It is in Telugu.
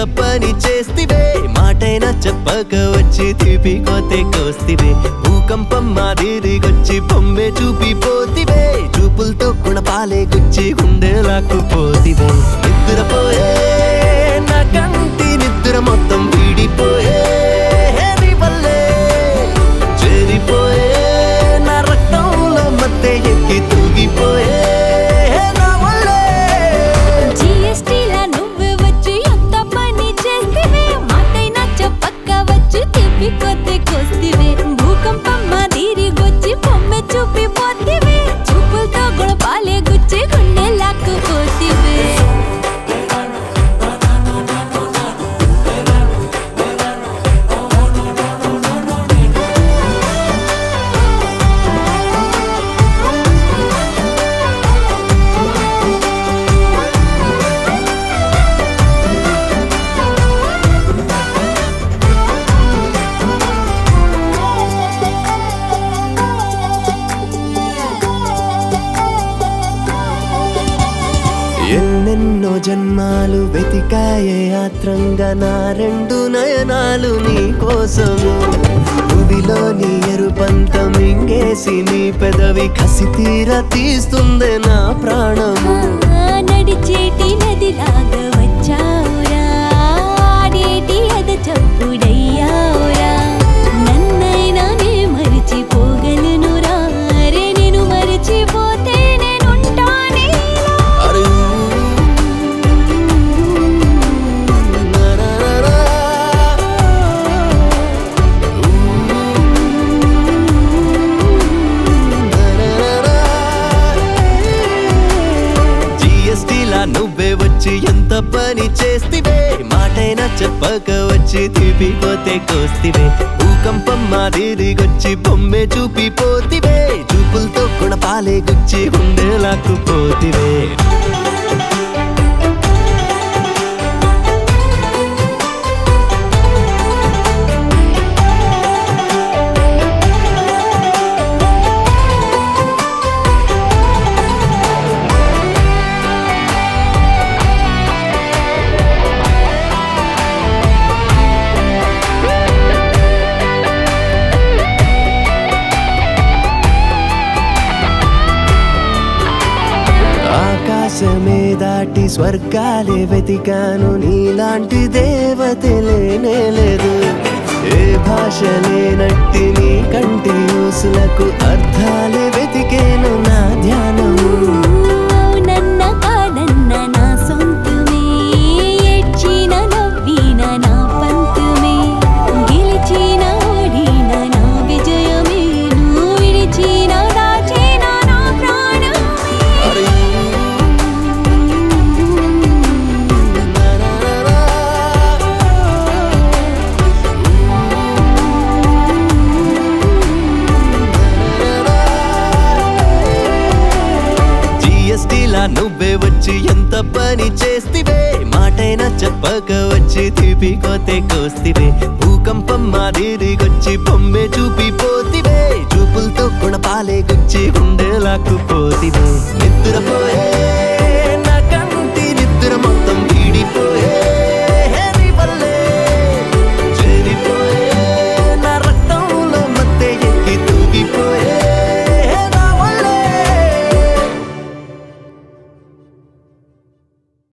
పని చేస్తివే మాటైనా చెప్పక వచ్చి తీపి కోతే కోస్తివే భూకంపం మాదిరిగొచ్చి బొమ్మే చూపి పోతివే చూపులతో గుణపాలే గుచ్చి గుండె లాక్కుపోతివే నిద్రపోయే నా కంటి నిద్ర మొత్తం వీడిపోయే నీ వల్లే చేరిపోయే నా రక్తంలో మత్తె ఎక్కి తూగిపోయే నా వల్లే జిఎస్టీలా నువ్వు వచ్చి ఎంత పని చేస్తివే మాటైనా చెప్పక్క వచ్చి తిప్పి కొద్ది కోస్తివే భూకంపం మాదిరిగొచ్చి బొమ్మె చూపి పోతివే చూపులతో గుణపాలే గుచ్చి గుండె లాక్కుపోతివే ఎన్నెన్నో జన్మాలు వెతికాయే ఆత్రంగా నా రెండు నయనాలు నీ కోసము భూమిలోని ఎరుపంత మింగేసి నీ పెదవి కసి తీర తీస్తుంది నా ప్రాణము ఆ నడిచేటి నదిలాగా వచ్చావురా ఆడేటి అద చప్పుడయ్యావురా నన్నైనా నే మరిచిపోగలను రే నేను మరిచిపోతే నేనుంటానేలా అరే జిఎస్టీలా నువ్వే వచ్చి ఎంత పని చేస్తివే మాటైనా చెప్పక వచ్చి తీపి కోతే కోస్తివే భూకంపం మాదిరిగొచ్చి బొమ్మే చూపి పోతివే చూపులతో గుణపాలే గుచ్చి గుండె లాక్కుపోతివే ఆకాశమే దాటి స్వర్గాలే వెతికాను నీలాంటి దేవత లేనే లేదు ఏ భాష లేనట్టి నీ కంటి ఊసులకు అర్థాలే వెతికేను నా ధ్యానము నన్న కాదన్న నా సొంతమే ఏడ్చిన నవ్విన నా పంతుమే గెలిచిన ఓడిన నా విజయమే నువ్వు విడిచిన దాచిన నా ప్రాణమే అరే జిఎస్టీలా నువ్వే వచ్చి ఎంత పని చేస్తివే మాటైనా చెప్పక వచ్చి తీపి కోతే కోస్తివే భూకంపం మాదిరిగొచ్చి బొమ్మే చూపి పోతివే చూపులతో గుణపాలే గుచ్చి గుండె లాక్కుపోతివే నిద్రపోయే